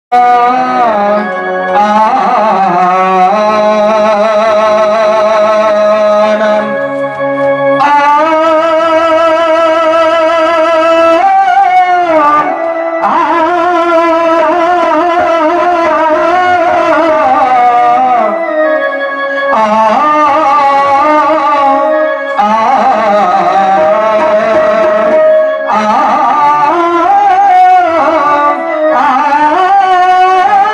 ஆ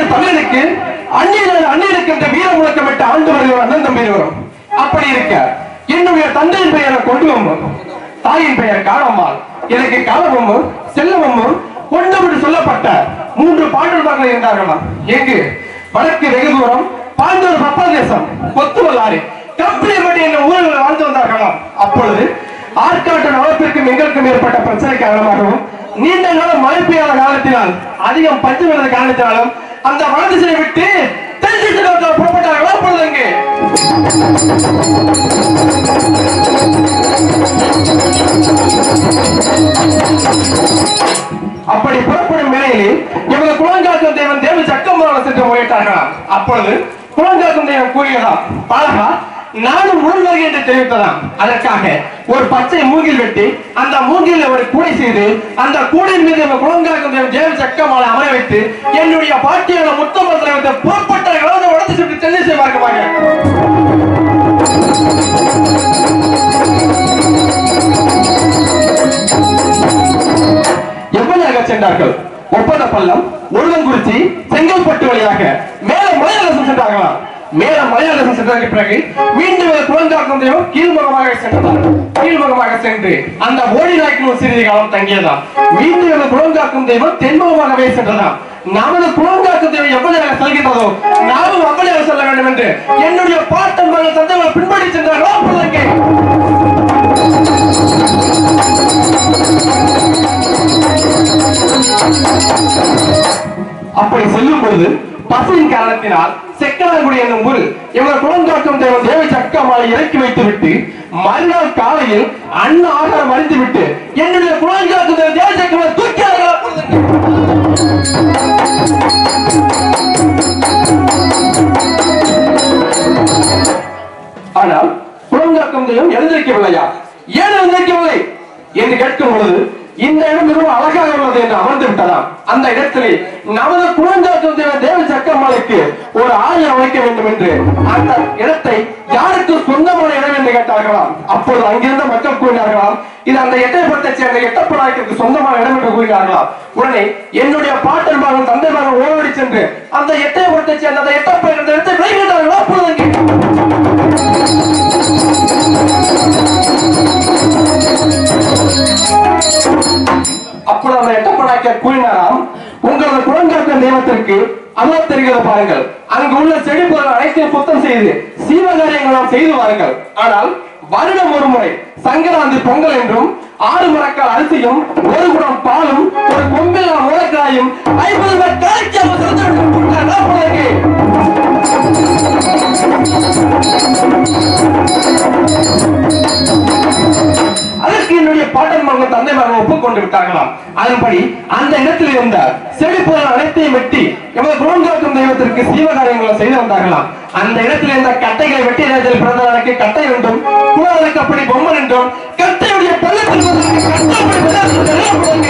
தமிழனுக்கு அந்நியர் அந்நியனுக்கு என்ற வீர முழக்கமிட்ட ஆண்டு வருகிற அண்ணன் தம்பி வரும் அப்படி இருக்க என்னுடைய தந்தையின் பெயரை கொண்டு வந்தோம் தாயின் பெயர் காணம்மாள் எனக்கு காலமும் செல்லமும் கொண்டபடி சொல்லப்பட்ட மூன்று பாண்டவர்கள் இருந்தார்களாம் எங்கு வடக்கு வெகு தூரம் பாண்டவர் பப்பாதேசம் கொத்துவல்லாறு கம்பளியப்பட்டி என்ற ஊரில் வாழ்ந்து வந்தார்களாம் அப்பொழுது ஆற்காட்டு நலத்திற்கும் எங்களுக்கும் ஏற்பட்ட பிரச்சனை காரணமாகவும் நீண்ட கால மழை பெய்யாத காலத்தினால் அதிகம் பஞ்சு வந்த காரணத்தினாலும் அந்த வலதிசையை விட்டு தென் திசை நோக்கில் புறப்பட்டார்களா அப்பொழுது அங்கே அப்படி புறப்படும் வேளையிலே இவங்க குளங்காக்கும் தேவன் தேவ சக்கமான சென்று முறையிட்டார்களாம் அப்பொழுது குளங்காக்கும் தேவன் கூறியதாம் பாலகா நானும் உடன் வருகிறேன் என்று தெரிவித்ததாம் அதற்காக ஒரு பச்சை மூங்கில் வெட்டி அந்த மூங்கில ஒரு கூடை செய்து அந்த கூடையின் மீது இவன் குளங்காக்கும் தேவன் தேவ சக்கமாலை அமர வைத்து என்னுடைய பாட்டியான முத்தமத்தில் வைத்த புறப்பட்டார்களோ அதை உடத்து சுட்டு சென்னை செய்வார்கள் எவ்வளியாக சென்றார்கள் ஒப்பந்த பள்ளம் உருவங்குறிச்சி செங்கல்பட்டு வழியாக மேல மலையாளம் சென்றார்களாம் மேல மலையாளம் சென்றதற்கு பிறகு மீண்டும் குழந்தாக்கும் தெய்வம் கீழ்முகமாக சென்றதாம் கீழ்முகமாக சென்று அந்த ஓடி நாய்க்கு சிறிது காலம் தங்கியதாம் மீண்டும் குழந்தாக்கும் தெய்வம் தென்முகமாகவே சென்றதாம் நமது குழந்தாக்கும் தெய்வம் எவ்வளியாக செல்கின்றதோ நாமும் அவ்வளியாக செல்ல வேண்டும் என்று என்னுடைய பாட்டன் மகள் தந்தைகள் பின்பற்றி சென்றார்களோ அப்பொழுது அங்கே அப்படி செல்லும் பொழுது பசியின் காரணத்தினால் செக்கலாங்குடி என்னும் ஊரில் இவர் குளந்தோட்டம் தேவன் தேவ சக்கமாலை இறக்கி வைத்து விட்டு மறுநாள் காலையில் அன்ன ஆகாரம் அழிந்து விட்டு என்னுடைய குளந்தோட்டம் தேவன் தேவ சக்கமாலை தூக்கி ஆனால் குளங்காக்கும் தெய்வம் எழுந்திருக்கவில்லையா ஏன் எழுந்திருக்கவில்லை என்று கேட்கும் பொழுது இந்த இடம் மிகவும் அழகாக உள்ளது என்று அமர்ந்து விட்டதாம் அந்த இடத்திலே நமது குழந்தாக்கும் தெய்வம் தேவ சக்கமாலைக்கு ஒரு ஆலயம் அமைக்க வேண்டும் என்று அந்த இடத்தை யாருக்கு சொந்தமான இடம் என்று கேட்டார்களாம் அப்பொழுது அங்கிருந்த மக்கள் கூறினார்களாம் இது அந்த எட்டயபுரத்தை சேர்ந்த எட்டப்பநாயக்கருக்கு சொந்தமான இடம் என்று கூறினார்களாம் உடனே என்னுடைய பாட்டன் மகன் தந்தை மகன் ஓடி சென்று அந்த எட்டயபுரத்தை சேர்ந்த அந்த எட்டப்ப என்ற இடத்தை விளைவிட்டார்களா அப்பொழுது அங்கே அப்பொழுது அந்த எட்டப்படாக்க கூறினாராம் உங்களது குழந்தைக்க தெய்வத்திற்கு அல்ல தெரிகிறது பாருங்கள் அங்கு உள்ள செடி பொருள் அனைத்தையும் சுத்தம் செய்து சீவகாரியங்கள் நாம் செய்து வாருங்கள் ஆனால் வருடம் ஒரு முறை சங்கராந்தி பொங்கல் என்றும் ஆறு மரக்கால் அரிசியும் ஒரு குடம் பாலும் ஒரு கொம்பில் முளைக்காயும் ஐம்பது பேர் கழிக்க அதற்கு என்னுடைய பாட்டன் மகன் தந்தை மகன் ஒப்புக்கொண்டு விட்டார்களாம் அதன்படி அந்த இடத்தில் இருந்த செழிப்புகள் அனைத்தையும் வெட்டி எமது குரோன்காக்கும் தெய்வத்திற்கு சீவகாரியங்களை செய்து வந்தார்களாம் அந்த இடத்தில் இருந்த கட்டைகளை வெட்டி நேரத்தில் பிறந்தவனுக்கு கட்டை என்றும் குழந்தைக்கு அப்படி பொம்மன் என்றும் கட்டையுடைய பள்ளத்தில் பிறந்தவனுக்கு கட்டை அப்படி பிறந்தவனுக்கு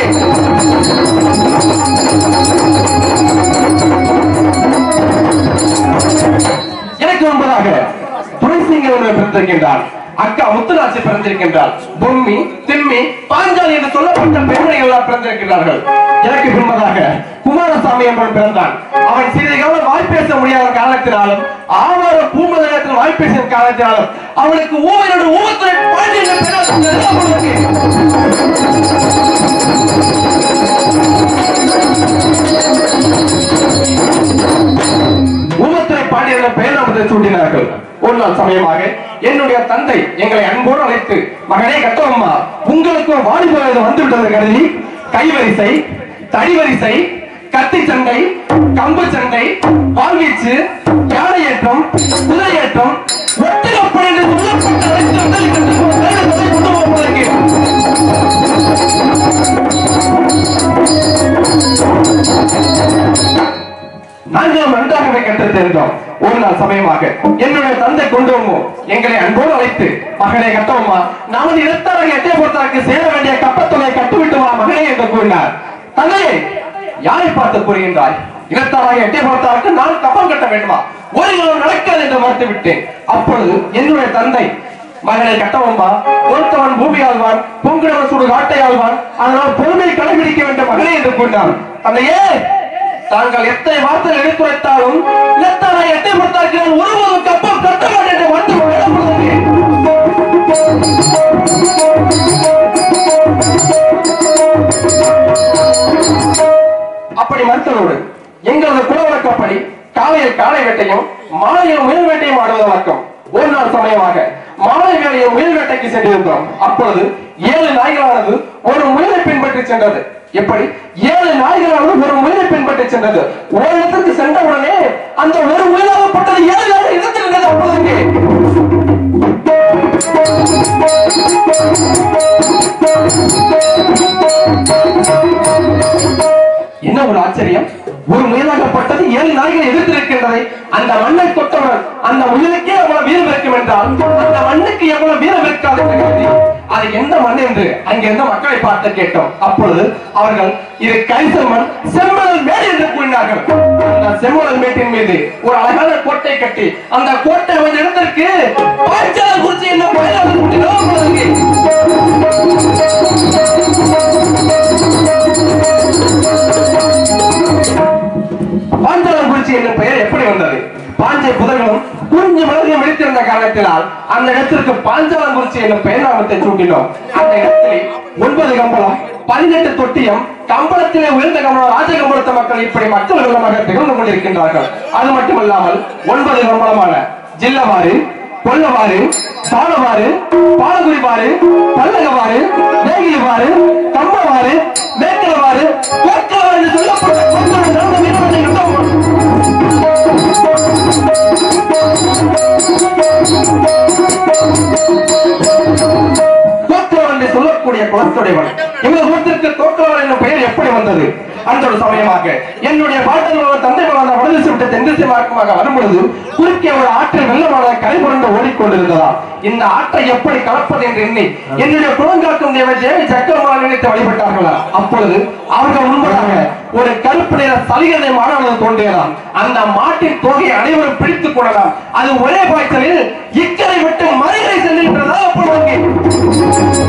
எனக்கு முன்பதாக துரைசிங்க ஒருவர் பிறந்திருக்கின்றார் அக்கா முத்துராசி பிறந்திருக்கின்றார் பொம்மி திம்மி பாஞ்சாலி என்று சொல்லப்பட்ட பெண்மணிகள் எல்லாம் பிறந்திருக்கிறார்கள் எனக்கு பின்பதாக குமாரசாமி என்பவன் பிறந்தான் அவன் சிறிது காலம் வாய் பேச முடியாத காரணத்தினாலும் ஆவார பூமதத்தில் வாய் பேசிய காரணத்தினாலும் அவனுக்கு ஊமையோடு ஊமத்துறை பாண்டி என்ற பெயரால் நிறுவப்படுவதற்கு ஊமத்துறை பாண்டியர்கள் பெயர் சூட்டினார்கள் ஒரு நாள் சமயமாக என்னுடைய தந்தை எங்களை அன்போடு அழைத்து மகனே கட்டவம்மா உங்களுக்கு ஒரு வாலிப வயது வந்து விட்டது கருதி கைவரிசை தடிவரிசை கத்தி சண்டை கம்பு சண்டை வாழ்வீச்சு யானையேற்றம் குதிரையேற்றம் ஒட்டுக்கப்படி என்று சொல்லப்பட்ட அனைத்து உடல் கட்டுக்கு வேலை தொகை கொண்டு போவதற்கு நாங்களும் நன்றாகவே கற்றுத் தெரிந்தோம் ஒரு நாள் சமயமாக என்னுடைய தந்தை கொண்டு வந்தோம் எங்களை அன்போடு அழைத்து மகனே கட்டவுமா நமது இடத்தரக எட்டை பொறுத்தவருக்கு சேர வேண்டிய கப்பத்தொகை கட்டுவிட்டு வா மகனே என்று கூறினார் தந்தையே யாரை பார்த்து கூறுகின்றாய் இடத்தரக எட்டை பொறுத்தவருக்கு நான் கப்பம் கட்ட வேண்டுமா ஒரு நாள் நடக்காது என்று மறுத்து விட்டேன் அப்பொழுது என்னுடைய தந்தை மகனை கட்டவம்பா ஒருத்தவன் பூமி ஆழ்வான் பொங்குடவன் சுடு காட்டை ஆழ்வான் அதனால் பொறுமையை கடைபிடிக்க வேண்டும் மகனே என்று கூறினார் தந்தையே தாங்கள் எத்தனை வார்த்தைகள் எடுத்துரைத்தாலும் இனத்தாரை எட்டை பொறுத்தார்கள் ஒருவரும் கப்பம் கட்ட மாட்டேன் என்று வந்து வேடப்படுகிறேன் அப்படி மறுத்ததோடு எங்களது குல வழக்கப்படி காலையில் காலை வேட்டையும் மாலையில் முயல் வேட்டையும் ஆடுவது வழக்கம் ஒரு நாள் சமயமாக மாலை வேளையில் முயல் வேட்டைக்கு சென்றிருந்தோம் அப்பொழுது ஏழு நாய்களானது ஒரு முயலை பின்பற்றி சென்றது எப்படி ஏழு நாய்களானது ஒரு முயலை பின்பற்றி சென்றது ஒரு இடத்துக்கு சென்ற உடனே அந்த ஒரு முயலாகப்பட்டது ஏழு நாள் இடத்தில் இருந்தது அப்பொழுது என்ன ஒரு ஆச்சரியம் ஒரு முயலாகப்பட்டது ஏழு நாய்கள் எதிர்த்திருக்கின்றதை அந்த மண்ணை தொட்டவுடன் அந்த முயலுக்கே எவ்வளவு வீரம் இருக்கும் என்றால் அந்த மண்ணுக்கு எவ்வளவு வீரம் இருக்காது என்று கருதி, அது எந்த மண் என்று அங்கிருந்த மக்களை பார்த்து கேட்டோம் அப்பொழுது அவர்கள் இது கரிசல் மண் செம்மணல் மேடு என்று கூறினார்கள் அந்த செம்மணல் மேட்டின் மீது ஒரு அழகான கோட்டை கட்டி அந்த கோட்டை அமைந்த இடத்திற்கு பாய்ச்சல் குறிச்சி என்ன பயனாளர் கூட்டினோம் அப்பொழுது பாஞ்சாலங்குறிச்சி என்னும் பெயர் எப்படி வந்தது பாஞ்சை புதர்களும் குறிஞ்சி மலரையும் வெடித்திருந்த காரணத்தினால் அந்த இடத்திற்கு பாஞ்சாலங்குறிச்சி என்னும் பெயர் நாமத்தை சூட்டினோம் அந்த இடத்திலே ஒன்பது கம்பளம் பதினெட்டு தொட்டியம் கம்பளத்திலே உயர்ந்த கம்பளம் ராஜகம்பளத்த மக்கள் இப்படி மக்கள் வெள்ளமாக திகழ்ந்து கொண்டிருக்கின்றார்கள் அது மட்டுமல்லாமல் ஒன்பது கம்பளமான ஜில்லவாறு கொல்லவாறு சாலவாறு பாலகுடிவாறு பல்லகவாறு நேகிலிவாறு கம்பவாறு மேக்கலவாறு கோக்கலவாறு என்று சொல்லப்பட்ட கொத்தளம் நடந்த வீரர்களை யுத்தம் கோக்கலவன் என்று சொல்லக்கூடிய குலத்துடையவன் எங்கள் ஊருக்கு கோக்கலவன் என்னும் பெயர் எப்படி வந்தது அந்த ஒரு சமயமாக என்னுடைய பாட்டல் தந்தை மகன் வடதிசை விட்டு தென்திசை மார்க்கமாக வரும்பொழுது குறுக்கே ஒரு ஆற்றில் வெள்ளமான கரை புரண்டு ஓடிக்கொண்டிருந்ததா இந்த ஆற்றை எப்படி கலப்பது என்று எண்ணி என்னுடைய குலங்காக்கும் தேவை தேவி சக்கரமாக நினைத்து வழிபட்டார்களா அப்பொழுது அவர்கள் முன்பதாக ஒரு கருப்பு நிற சலிகதை மாணவர்கள் தோன்றியதாம் அந்த மாட்டின் தொகையை அனைவரும் பிடித்துக் கொள்ளலாம் அது ஒரே பாய்ச்சலில் இக்கரை விட்டு மறுகரை செல்கின்றதா அப்பொழுது அங்கே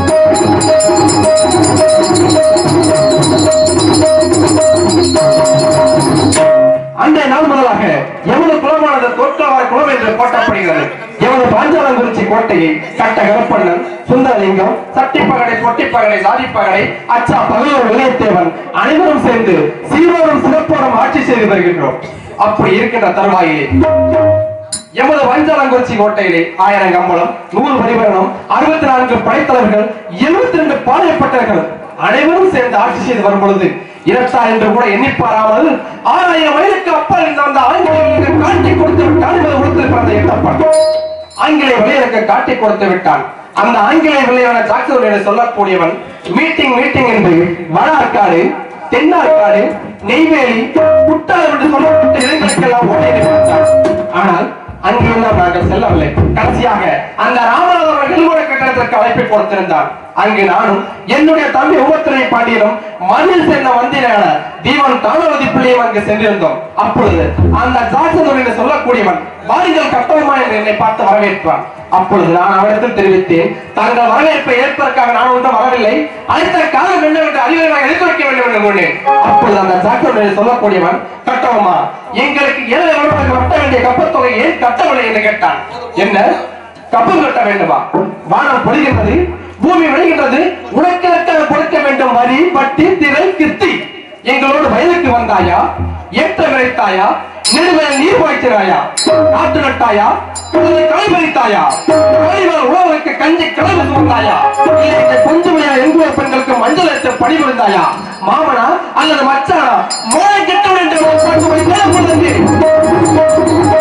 அன்றைய நாள் முதலாக எமது குலமானது தோற்றவாறு குலம் என்று போட்டப்படுகிறது எமது பாஞ்சாலங்குறிச்சி கோட்டையை கட்ட கருப்பண்ணன் சுந்தரலிங்கம் சட்டிப்பகடை பொட்டிப்பகடை சாதிப்பகடை அச்சா பகையோர் வெள்ளையத்தேவன் அனைவரும் சேர்ந்து சீரோடும் சிறப்போடும் ஆட்சி செய்து வருகின்றோம் அப்படி இருக்கின்ற தருவாயிலே எமது வஞ்சாலங்குறிச்சி கோட்டையிலே ஆயிரம் கம்பளம் நூறு பரிவரணம் அறுபத்தி நான்கு படைத்தலைவர்கள் எழுபத்தி ரெண்டு பாளையப்பட்டவர்கள் அனைவரும் சேர்ந்து ஆட்சி செய்து வரும் பொழுது இரட்டார் என்று கூட எண்ணி பாராமல் ஆறாயிரம் வயதுக்கு அப்பால் இருந்த அந்த ஆங்கிலேயர்களுக்கு காட்டி கொடுத்து விட்டான் என்பது கொடுத்து பிறந்த எட்டப்பன் ஆங்கிலேய விளையாட்டுக்கு காட்டி கொடுத்து விட்டான் அந்த ஆங்கிலேய விளையாட ஜாக்சன் என்று சொல்லக்கூடியவன் மீட்டிங் மீட்டிங் என்று வடார்காடு தென்னார்காடு நெய்வேலி குட்டாலம் என்று சொல்லப்பட்ட இடங்களுக்கெல்லாம் ஓடி பார்த்தான் ஆனால் அங்கெல்லாம் நாங்கள் செல்லவில்லை கடைசியாக அந்த ராமநாதபுரம் நெல்கோட கட்டடத்திற்கு அழைப்பை கொடுத்திருந்தார் அங்கு நானும் என்னுடைய தம்பி உமத்துறை பாண்டியனும் மண்ணில் சேர்ந்த வந்திரான தீவன் தானவதி பிள்ளையும் அங்கு சென்றிருந்தோம் அப்பொழுது அந்த ஜாக்சன் என்று சொல்லக்கூடியவன் வாருங்கள் கட்டணமா என்று என்னை பார்த்து வரவேற்பான் அப்பொழுது நான் அவரிடத்தில் தெரிவித்தேன் தங்கள் வரவேற்பை ஏற்பதற்காக நான் ஒன்றும் வரவில்லை அடுத்த காலம் என்னவென்று அறிவுரை எடுத்துரைக்க வேண்டும் என்று கொண்டேன் அப்பொழுது அந்த ஜாக்சன் என்று சொல்லக்கூடியவன் கட்டவமா எங்களுக்கு ஏழை வருடங்களுக்கு கட்ட வேண்டிய கப்பத்தொகை ஏன் கட்டவில்லை என்று கேட்டான் என்ன கப்பம் கட்ட வேண்டுமா வானம் பொழிகின்றது பூமி விளைகின்றது உனக்கிழக்காக கொடுக்க வேண்டும் வரி பட்டி திரை கித்தி எங்களோடு வயலுக்கு வந்தாயா ஏற்ற விளைத்தாயா நெடுவயல் நீர் பாய்ச்சினாயா நாட்டு நட்டாயா உனது களை பறித்தாயா கோழிகள் உழவருக்கு கஞ்சி கிளம்பு சுமந்தாயா இல்லை இந்த கொஞ்சமையா எங்கூர் பெண்களுக்கு மஞ்சள் எடுத்து பணி புரிந்தாயா மாமனா அல்லது மச்சானா மோளை கெட்டவன் என்று ஒரு பாட்டு படித்தால் அப்பொழுது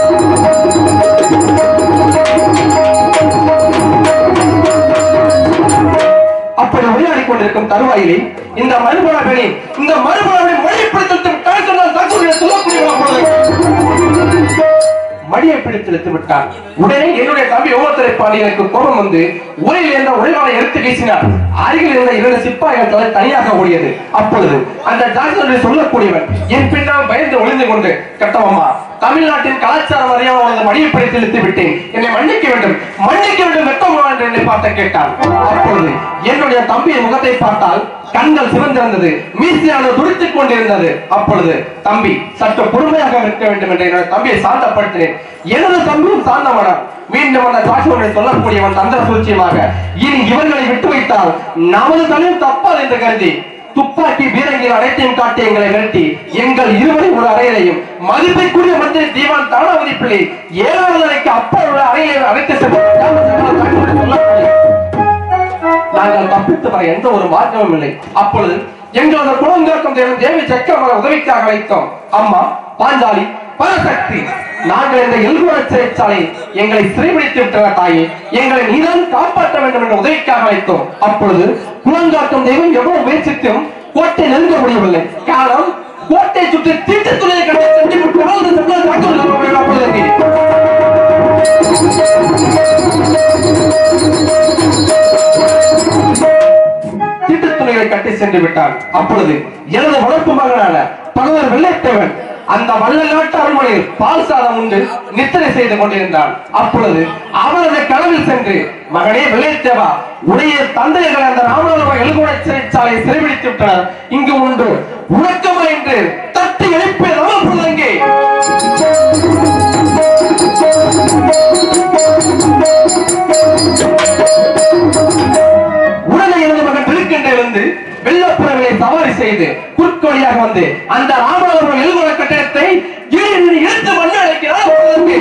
அப்படி உரையாடி கொண்டிருக்கும் தருவாயிலே இந்த மறுபணி இந்த மறுபணி மொழி பிடித்து விட்டால் சொன்னால் தகுதியை சொல்லக்கூடிய பொழுது மடியை பிடித்து விட்டார் உடனே என்னுடைய தம்பி ஓமத்துறை பாண்டி எனக்கு கோபம் வந்து உரையில் இருந்த உரைவாளை எடுத்து வீசினார் அருகில் இருந்த இரண்டு சிப்பாய்கள் தலை தனியாக ஓடியது அப்பொழுது அந்த ஜாக்சன் சொல்லக்கூடியவன் என் பின்னால் பயந்து ஒளிந்து கொண்டு கட்டவம்மா தமிழ்நாட்டின் கலாச்சாரம் அறியாமல் உனது மடியை படி செலுத்தி விட்டேன் என்னை மன்னிக்க வேண்டும் மன்னிக்க வேண்டும் வெட்கமா என்று என்னை பார்த்து கேட்டான் அப்பொழுது என்னுடைய தம்பியின் முகத்தை பார்த்தால் கண்கள் சிவந்திருந்தது மீசியானது துடித்துக் கொண்டிருந்தது அப்பொழுது தம்பி சற்று பொறுமையாக இருக்க வேண்டும் என்று என்னுடைய தம்பியை சாந்தப்படுத்தினேன் எனது தம்பியும் சாந்தமானான் மீண்டும் அந்த ஜாஷுவனை சொல்லக்கூடியவன் தந்திர சூழ்ச்சியமாக இனி இவர்களை விட்டு வைத்தால் நமது தலையும் தப்பால் என்று கருதி துப்பாக்கி பீரங்கில் அனைத்தையும் காட்டி எங்களை விரட்டி எங்கள் இருவரையும் ஒரு அறையிலையும் மதிப்பிற்குரிய மந்திரி தீவான் தானாவதி பிள்ளை ஏழாவது அறைக்கு அப்பால் உள்ள அறையை அழைத்து சென்று சொல்லக்கூடிய நாங்கள் தப்பித்து வர எந்த ஒரு மார்க்கமும் இல்லை அப்பொழுது எங்களது குலங்காக்கும் தேவன் தேவி சக்கரமர உதவிக்காக அழைத்தோம் அம்மா பாஞ்சாலி பரசக்தி நாங்கள் இந்த எல்குவர சிறைச்சாலை எங்களை சிறைபிடித்து விட்டன தாயே எங்களை நீதான் காப்பாற்ற வேண்டும் என்ற உதவிக்காக அழைத்தோம் அப்பொழுது குலங்காக்கும் தெய்வம் எவ்வளவு முயற்சித்தும் கோட்டை நெருங்க முடியவில்லை காரணம் கோட்டை சுற்றி தீட்டு துணையை கடை சென்று தொடர்ந்து சென்று தாக்குதல் அப்பொழுது தீட்டுத்துறைகளை கட்டி சென்று விட்டான் அப்பொழுது எனது வளர்ப்பு மகனான பகவர் வெள்ளைத்தேவன் அந்த வல்ல நாட்டு அரண்மனையில் பால் சாதம் உண்டு நித்திரை செய்து கொண்டிருந்தான் அப்பொழுது அவரது கனவில் சென்று மகனே வெள்ளைத்தேவா உடைய தந்தையர்கள் அந்த ராமநாதபுரம் எழுகுட சிறைச்சாலை சிறைபிடித்து விட்டனர் இங்கு உண்டு உறக்கமா என்று தட்டி எழுப்பிய நமப்பொழுது அங்கே உடனே எனது மகன் விழுக்கின்றிலிருந்து வெள்ளப்புறங்களை சவாரி செய்து குறுக்கோழியாக வந்து அந்த ராமநாதபுரம் எழுகுல கட்டடத்தை இடிந்து இழுத்து மண்ணை அழைக்கிறார் அப்பொழுது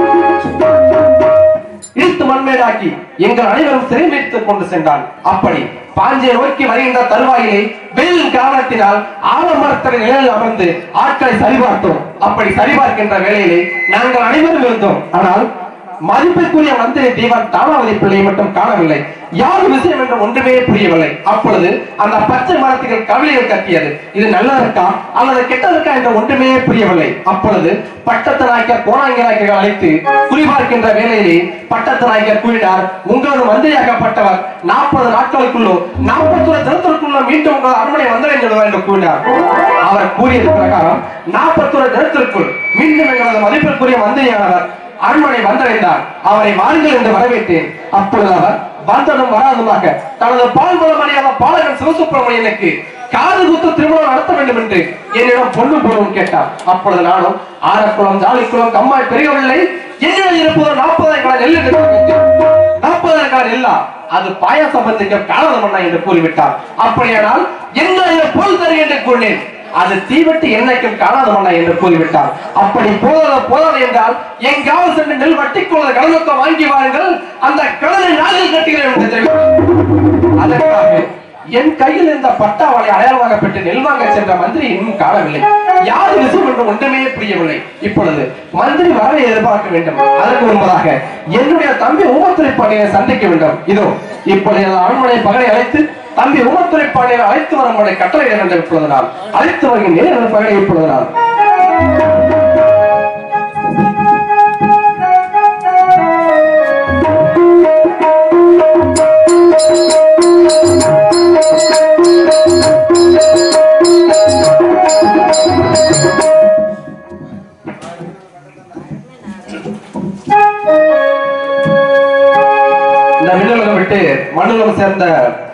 இழுத்து மண்மேடாக்கி எங்கள் அனைவரும் சிறைமைத்துக் கொண்டு சென்றான் அப்படி பாஞ்சை நோக்கி வருகின்ற தருவாயிலே வெயில் காரணத்தினால் ஆலமரத்தின் நிழலில் அமர்ந்து ஆட்களை சரிபார்த்தோம் அப்படி சரிபார்க்கின்ற வேளையிலே நாங்கள் அனைவரும் இருந்தோம் ஆனால் மதிப்பிற்குரிய மந்திரி தீவன் தானாவதி பிள்ளையை மட்டும் காணவில்லை யார் விஷயம் என்று ஒன்றுமே புரியவில்லை அப்பொழுது அந்த பச்சை மரத்துகள் கவிதைகள் கட்டியது இது நல்லதற்கா அல்லது கெட்டதற்கா என்று ஒன்றுமே புரியவில்லை அப்பொழுது பட்டத்து நாயக்கர் கோணாங்கி நாயக்கர்கள் அழைத்து குறிபார்க்கின்ற வேளையிலே பட்டத்து நாயக்கர் கூறினார் உங்களது மந்திரியாகப்பட்டவர் நாற்பது நாட்களுக்குள்ளோ நாற்பத்தொரு தினத்திற்குள்ளோ மீண்டும் உங்கள் அரண்மனை வந்தடைந்துடுவார் என்று கூறினார் அவர் கூறியது பிரகாரம் நாற்பத்தொரு தினத்திற்குள் மீண்டும் எங்களது மதிப்பிற்குரிய மந்திரியானவர் அரண்மனை வந்தடைந்தார் அவரை வாருங்கள் என்று வரவேற்றேன் அப்பொழுது அவர் வந்ததும் வராதுமாக தனது பால்மலம் அணியாத பாலகன் சிவசுப்பிரமணியனுக்கு காது குத்து திருமணம் நடத்த வேண்டும் என்று என்னிடம் பொண்ணு போடும் கேட்டார் அப்பொழுது நானும் ஆரக்குளம் ஜாலிக்குளம் கம்மாய் பெருகவில்லை என்னிடம் இருப்பது நாற்பதாயிரம் நெல் என்று தெரிவித்தேன். நாற்பதாயிரம் கால நெல்லா அது பாயாசம் பத்திரிக்க காரணம் பண்ணா என்று கூறிவிட்டார் அப்படியானால் என்ன பொருள் தரு என்று கூறினேன் அது தீவெட்டு என்னைக்கும் காணாத மண்ணா என்று கூறிவிட்டார் அப்படி போதாத போதாது என்றால் எங்காவது சென்று நெல் வட்டிக்குள்ள கடலுக்க வாங்கி வாருங்கள் அந்த கடலை நாளில் கட்டுகிறேன் என்று தெரிவித்தார் அதற்காக என் கையில் இந்த பட்டாவளை அடையாளமாக பெற்று நெல் வாங்க சென்ற மந்திரி இன்னும் காணவில்லை யார் விஷயம் என்று ஒன்றுமே புரியவில்லை இப்பொழுது மந்திரி வரவை எதிர்பார்க்க வேண்டும் அதற்கு முன்பதாக என்னுடைய தம்பி ஊமத்துறை பாண்டியனை சந்திக்க வேண்டும் இதோ இப்பொழுது எனது அரண்மனை பகலை அழைத்து தம்பி ஊமத்துறை பாண்டியனை அழைத்து வரும்படி கட்டளை என்று இப்பொழுது நான் அழைத்து வருகின்றேன் எனது பகலை இப்பொழுது நான் இந்த விண்ணுலகம் விட்டு மண்ணுலகம் சேர்ந்த